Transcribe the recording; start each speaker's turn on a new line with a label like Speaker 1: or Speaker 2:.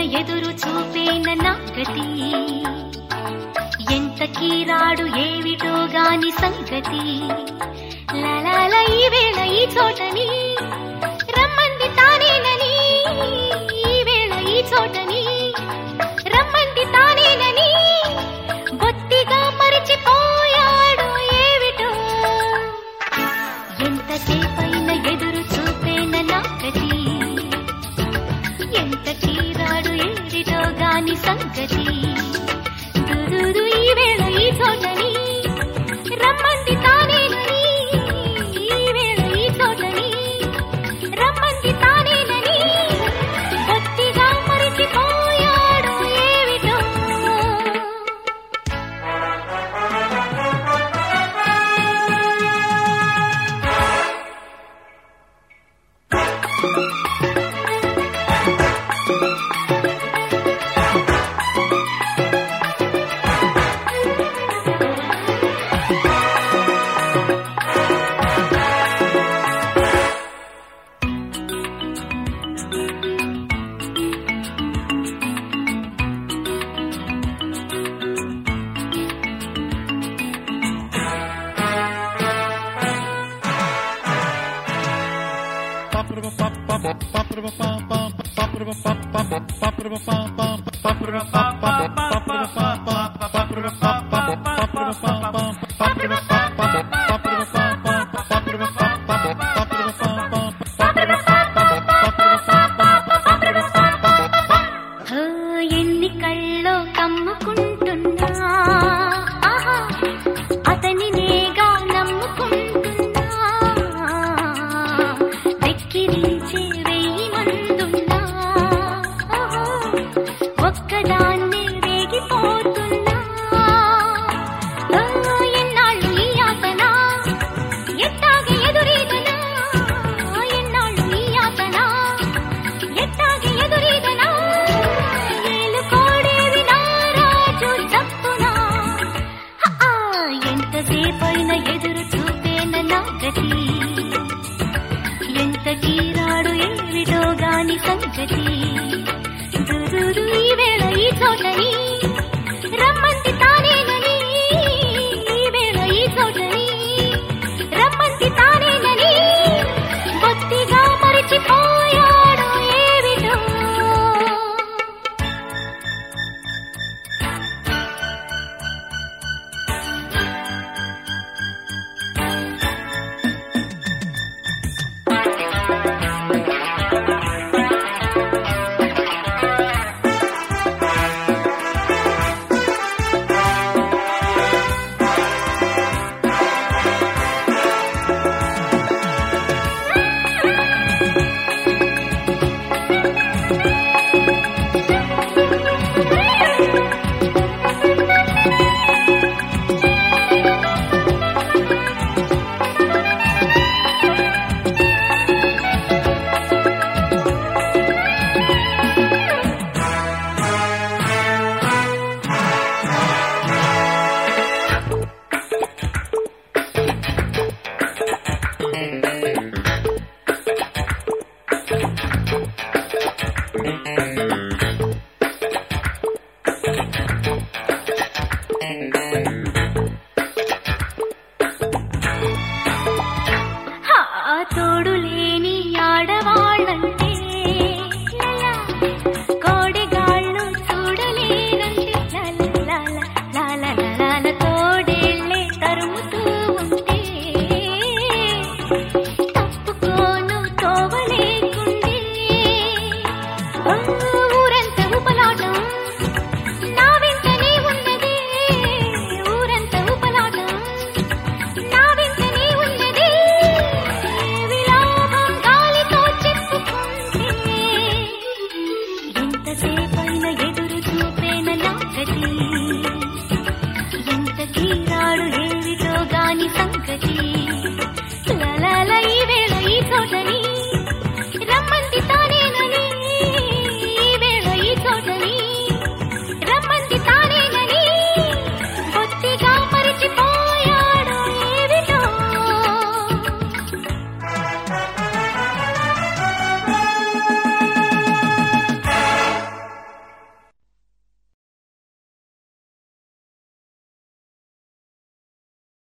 Speaker 1: ఎదురు చూపేన నాగతి ఎంత కీరాడు ఏమిటో గాని సంగతి లలాల ఈ వేళ ఈ చోటని రమ్మంది తానేనని ఈ వేళ ఈ చోటని రమ్మంది తానేనని బొత్తిగా మరిచిపోయాడు ఏమిటో ఎంతసేపైన ఎదురు చూపేన నాగతి ఎంత చీరాడు ఏడిటో గాని సంగతి దురుదు ఈ వేళ ఈ చోటని రమ్మంది తానేనని ఈ వేళ ఈ చోటని రమ్మంది తానేనని గట్టిగా మరిచిపోయాడు ఏమిటో హో, ఎన్ని కళ్ళో కమ్ముకుంటున్నా ఆహా, అతని నేగా నమ్ముకుంటున్నా వెక్కిరించే వెయ్యి మందున్నా ఓహో, ఒక్కదాన్నే రేగిపోతున్నా ఓ, ఎన్నాళ్ళు ఈ యాతన ఎట్టాగే ఎదురీదనా ఎన్నాళ్ళు ఈ యాతన ఎట్టాగే ఎదురీదనా ఏలు కోడేవి నారాజు తప్పునా హా, ఎంతసేపైన ఎదురు చూపేన నాగతి ఎంత చీరాడు ఏమిటో గాని సంగతి